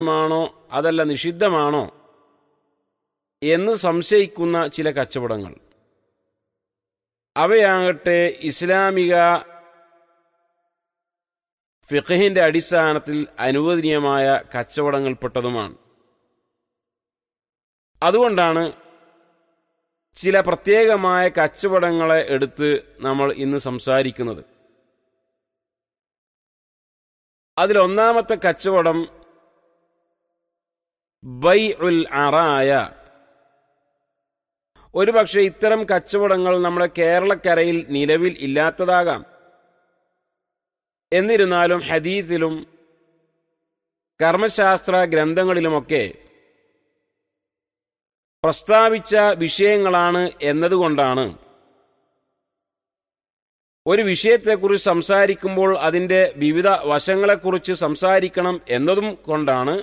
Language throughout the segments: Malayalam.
മാണോ അതല്ല നിഷിദ്ധമാണോ എന്ന് സംശയിക്കുന്ന ചില കച്ചവടങ്ങൾ അവയാകട്ടെ ഇസ്ലാമിക ഫിഖഹിന്റെ അടിസ്ഥാനത്തിൽ അനുവദനീയമായ കച്ചവടങ്ങൾപ്പെട്ടതുമാണ് അതുകൊണ്ടാണ് ചില പ്രത്യേകമായ കച്ചവടങ്ങളെ എടുത്ത് നമ്മൾ ഇന്ന് സംസാരിക്കുന്നത് അതിലൊന്നാമത്തെ കച്ചവടം ബൈ ഉൽ അറായ ഒരുപക്ഷെ ഇത്തരം കച്ചവടങ്ങൾ നമ്മുടെ കേരളക്കരയിൽ നിലവിൽ ഇല്ലാത്തതാകാം എന്നിരുന്നാലും ഹദീസിലും കർമ്മശാസ്ത്ര ഗ്രന്ഥങ്ങളിലുമൊക്കെ പ്രസ്താവിച്ച വിഷയങ്ങളാണ് എന്നതുകൊണ്ടാണ് ഒരു വിഷയത്തെക്കുറിച്ച് സംസാരിക്കുമ്പോൾ അതിന്റെ വിവിധ വശങ്ങളെക്കുറിച്ച് സംസാരിക്കണം എന്നതും കൊണ്ടാണ്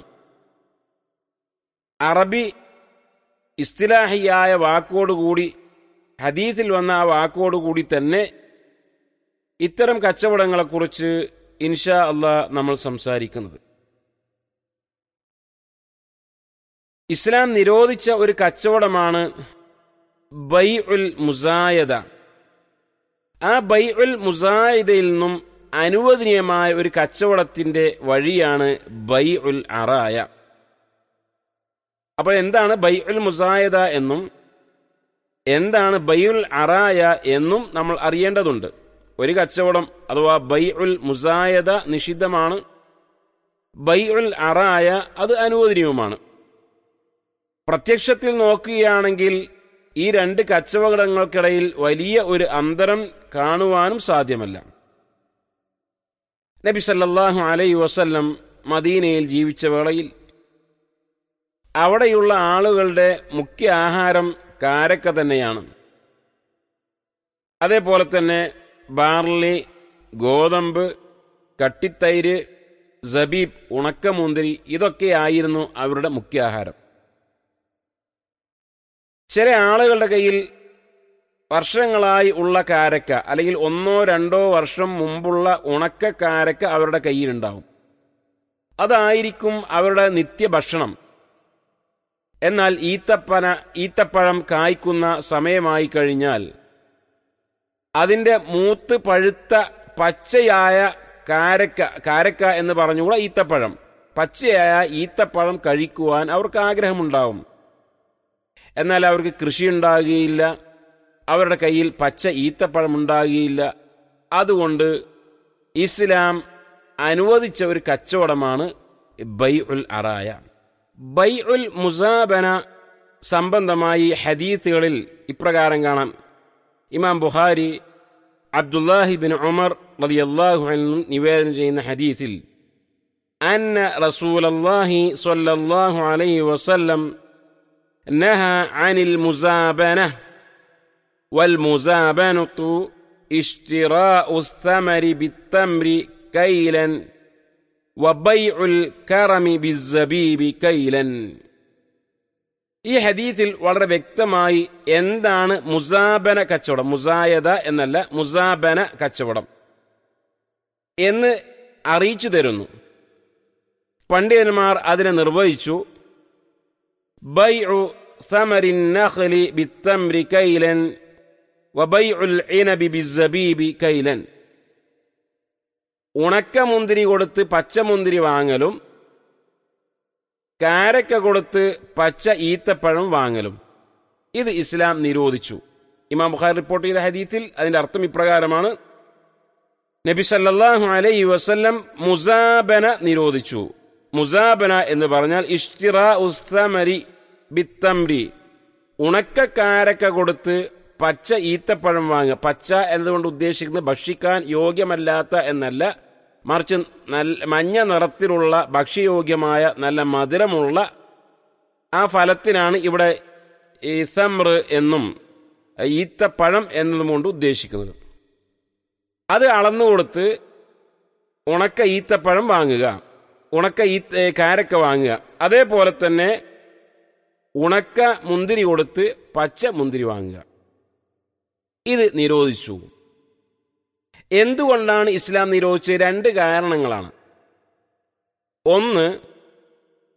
അറബി ഇസ്തിലാഹിയായ വാക്കോടുകൂടി ഹദീസിൽ വന്ന ആ വാക്കോടുകൂടി തന്നെ ഇത്തരം കച്ചവടങ്ങളെക്കുറിച്ച് ഇൻഷാ അള്ളാ നമ്മൾ സംസാരിക്കുന്നത് ഇസ്ലാം നിരോധിച്ച ഒരു കച്ചവടമാണ് ബൈ ഉൽ മുസായദ ആ ബൈ ഉൽ മുസായദയിൽ നിന്നും അനുവദനീയമായ ഒരു കച്ചവടത്തിന്റെ വഴിയാണ് ബൈ ഉൽ അറായ അപ്പോൾ എന്താണ് ബൈ ഉൽ മുസായദ എന്നും എന്താണ് ബൈഉൽ അറായ എന്നും നമ്മൾ അറിയേണ്ടതുണ്ട് ഒരു കച്ചവടം അഥവാ ബൈ ഉൽ മുസായദ നിഷിദ്ധമാണ് ബൈ ഉൽ അറായ അത് അനുവദനീയവുമാണ് പ്രത്യക്ഷത്തിൽ നോക്കുകയാണെങ്കിൽ ഈ രണ്ട് കച്ചവടങ്ങൾക്കിടയിൽ വലിയ ഒരു അന്തരം കാണുവാനും സാധ്യമല്ല നബി സല്ലല്ലാഹു അലൈഹി വസല്ലം മദീനയിൽ ജീവിച്ച വേളയിൽ അവിടെയുള്ള ആളുകളുടെ മുഖ്യ ആഹാരം കാരക്ക തന്നെയാണ് അതേപോലെ തന്നെ ബാർലി ഗോതമ്പ് കട്ടിത്തൈര് സബീബ് ഉണക്കമുന്തിരി ഇതൊക്കെയായിരുന്നു അവരുടെ മുഖ്യ ആഹാരം ചില ആളുകളുടെ കയ്യിൽ വർഷങ്ങളായി ഉള്ള കാരക്ക അല്ലെങ്കിൽ ഒന്നോ രണ്ടോ വർഷം മുമ്പുള്ള ഉണക്ക കാരക്ക അവരുടെ കയ്യിലുണ്ടാവും അതായിരിക്കും അവരുടെ നിത്യഭക്ഷണം എന്നാൽ ഈത്തപ്പന ഈത്തപ്പഴം കായ്ക്കുന്ന സമയമായി കഴിഞ്ഞാൽ അതിന്റെ മൂത്ത് പഴുത്ത പച്ചയായ കാരക്ക കാരക്ക എന്ന് പറഞ്ഞുകൂടെ ഈത്തപ്പഴം പച്ചയായ ഈത്തപ്പഴം കഴിക്കുവാൻ അവർക്ക് ആഗ്രഹമുണ്ടാവും എന്നാൽ അവർക്ക് കൃഷി ഉണ്ടാകുകയില്ല അവരുടെ കയ്യിൽ പച്ച ഈത്തപ്പഴം ഉണ്ടാകുകയില്ല അതുകൊണ്ട് ഇസ്ലാം അനുവദിച്ച ഒരു കച്ചവടമാണ് ബൈ ഉൽ അറായ ബൈ ഉൽ മുസാബന സംബന്ധമായി ഹദീത്തുകളിൽ ഇപ്രകാരം കാണാം ഇമാം ബുഖാരി അബ്ദുല്ലാഹി ബിൻ ഉമർ റളിയല്ലാഹു അൻഹു നിവേദനം ചെയ്യുന്ന ഹദീസിൽ അന്ന റസൂലല്ലാഹി സ്വല്ലല്ലാഹു അലൈഹി വസല്ലം نهى عن المزابنة والمزابنة اشتراء الثمر بالتمر كيلا وبيع الكرم بالزبيب كيلا ഈ ഹദീത്തിൽ വളരെ വ്യക്തമായി എന്താണ് മുസാബന കച്ചവടം മുസായത എന്നല്ല മുസാബന കച്ചവടം എന്ന് അറിയിച്ചു തരുന്നു പണ്ഡിതന്മാർ അതിനെ നിർവഹിച്ചു بيع ثمر النخل بالتمر كيلا وبيع العنب بالزبيب كيلا ഉണക്കമുന്തിരി കൊടുത്ത് പച്ചമുന്തിരി വാങ്ങലും കാരക്ക കൊടുത്ത് പച്ച ഈത്തപ്പഴം വാങ്ങലും ഇത് ഇസ്ലാം നിരോധിച്ചു ഇമാം ബുഖാർ റിപ്പോർട്ട് ചെയ്ത ഹദീത്തിൽ അതിന്റെ അർത്ഥം ഇപ്രകാരമാണ് നബി സല്ലല്ലാഹു അലൈഹി വസല്ലം മുസാബന നിരോധിച്ചു മുസാബന എന്ന് പറഞ്ഞാൽ ഇഷ്തിറ ഉസ്തമരി ബിത്തംരി ഉണക്കക്കാരക്ക കൊടുത്ത് പച്ച ഈത്തപ്പഴം വാങ്ങുക പച്ച എന്നതുകൊണ്ട് ഉദ്ദേശിക്കുന്നത് ഭക്ഷിക്കാൻ യോഗ്യമല്ലാത്ത എന്നല്ല മറിച്ച് നല്ല മഞ്ഞ നിറത്തിലുള്ള ഭക്ഷ്യയോഗ്യമായ നല്ല മധുരമുള്ള ആ ഫലത്തിനാണ് ഇവിടെ ഈ തമ്ര എന്നും ഈത്തപ്പഴം എന്നതും കൊണ്ട് ഉദ്ദേശിക്കുന്നത് അത് അളന്നുകൊടുത്ത് ഉണക്ക ഈത്തപ്പഴം വാങ്ങുക ഉണക്ക ഈ കാരക്ക വാങ്ങുക അതേപോലെ തന്നെ ഉണക്ക മുന്തിരി കൊടുത്ത് പച്ച മുന്തിരി വാങ്ങുക ഇത് നിരോധിച്ചു എന്തുകൊണ്ടാണ് ഇസ്ലാം നിരോധിച്ചത് രണ്ട് കാരണങ്ങളാണ് ഒന്ന്